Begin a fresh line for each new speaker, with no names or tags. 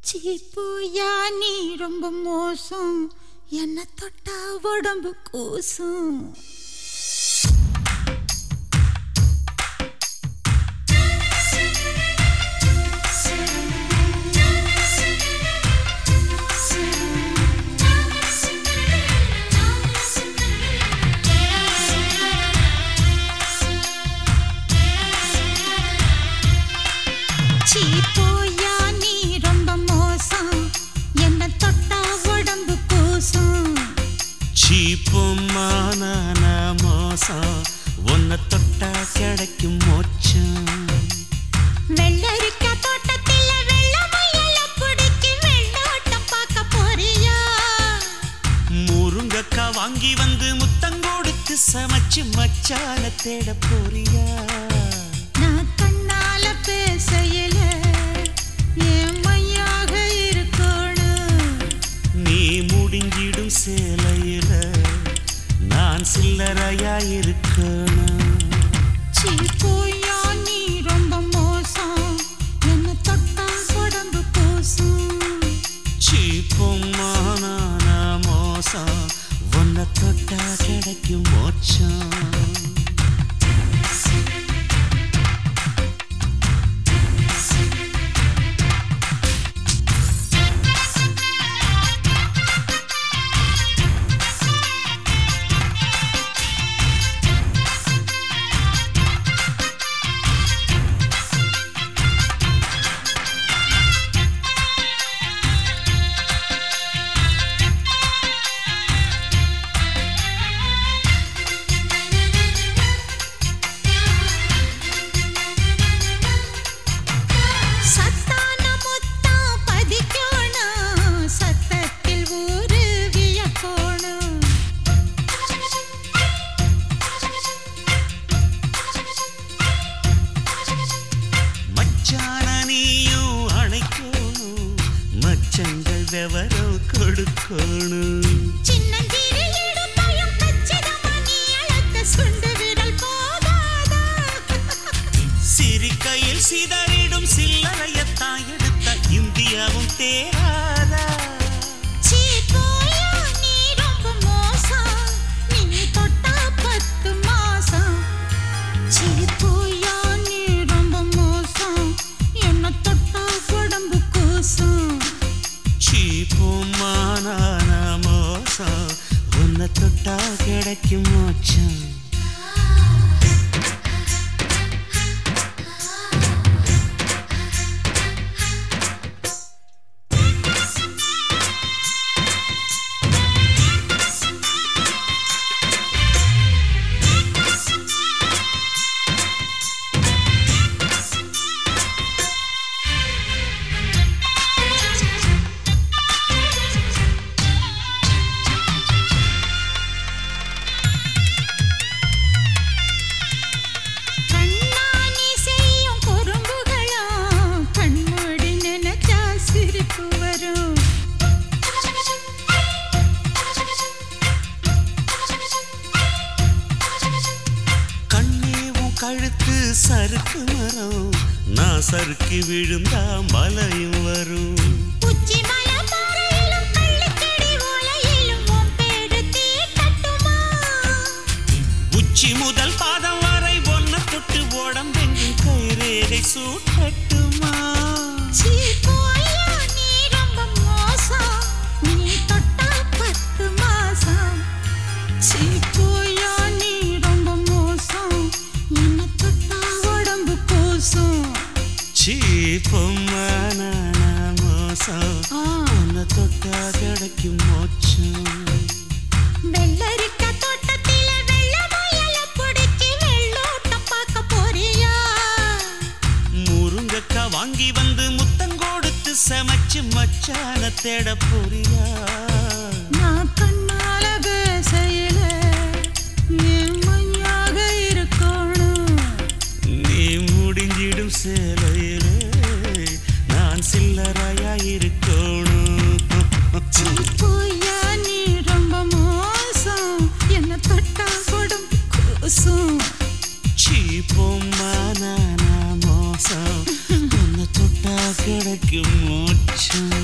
சீப்பூயா நீ ரொம்ப மோசம் என்ன தொட்டா உடம்பு கூசும் சீப்பூயா நீ ரொம்ப மோசம் என்ன தொட்டா உடம்பு கூசும்
சீப்புமான மோசம் உன்னை தொட்டா கிடைக்கும் மோச்சம்
வெள்ளரிக்கா தோட்டத்தில வெள்ள முயல பிடிக்கி வெள்ளோட்டம் பார்க்க போறியா
முருங்கக்கா வாங்கி வந்து முத்தம் கொடுத்து சமைச்சு மச்சான தேட போறியா
நான் கண்ணால பேசையில என் மையாக இருக்கணும்
நீ முடிஞ்சிடும் சேலையில நான் சில்லறையா இருக்கணும்
சீப்போயா நீ ரொம்ப மோசம் என்ன தொட்டா உடம்பு கூசும்
சீப்புமான மோசம் உன்னை தொட்டா கிடைக்கும் மோச்சம்
சத்தான முத்தம் பதிக்கணும் சத்தத்தில் ஊரு வியக்கணும்
மச்சான நீயும் அணைக்கணும் மச்சங்கள் விவரம் கொடுக்கணும்
சின்னஞ்சிறு இடுப்பையும் கச்சிதமா நீ அழைத்த சுண்டு விரல் போதாதா
சிரிக்கையில் சிதறிடும் சில்லறையத்தான் எடுத்த இந்தியாவும் தேராதா
சீப்போயா நீ ரொம்ப மோசம் நீ தொட்டா பத்து மாசம் சீப்போயா நீ ரொம்ப மோசம் என்ன தொட்டா உடம்பு கூசும்
சீப்புமான மோசம் உன்னை தொட்டா கிடைக்கும் மோச்சம்
கண்ணாணி செய்யும் குறும்புகளாம் கண்மூடி நினைச்சா சிரிப்பு வரும்
கண்ணே உன் கழுத்து சறுக்கு மரம் நான் சறுக்கி விழுந்தா மலையும் வரும்
உச்சி மலை பாறையிலும் கள்ளுக்கடி ஓலையிலும் உன் பேரு தீ கட்டுமா
உச்சி முதல் பாதம் வரை ஒன்ன தொட்டு உடம்பெங்கும் கைரேகை சூட்டட்டுமா
சீப்போயா நீ ரொம்ப மோசம் நீ தொட்டா பத்து மாசம் சீப்போயா நீ ரொம்ப மோசம் என்ன தொட்டா உடம்பு கூசும்
சீப்பமான மோசம்
ஆ
உன்னை தொட்டா கிடைக்கும் மோச்சம்
வெள்ளரிக்கா தோட்டத்தில வெள்ள முயல பிடிச்சி வெள்ளோட்டம் பார்க்க போறியா
முருங்கக்கா வாங்கி வந்து முத்தம் கொடுத்து சமைச்சு மச்சான தேட போறியா
நான் கண்ணால பேசையில என் மையாக இருக்கணும்
நீ முடிஞ்சிடும் சேலையிலே நான் சில்லறையா இருக்கணும்
சீப்போயா நீ ரொம்ப மோசம் என்ன தொட்டா உடம்பு கூசும்
சீப்போம்மா நானா மோசம் உன்னை தொட்டா கிடைக்கும் மோச்சம்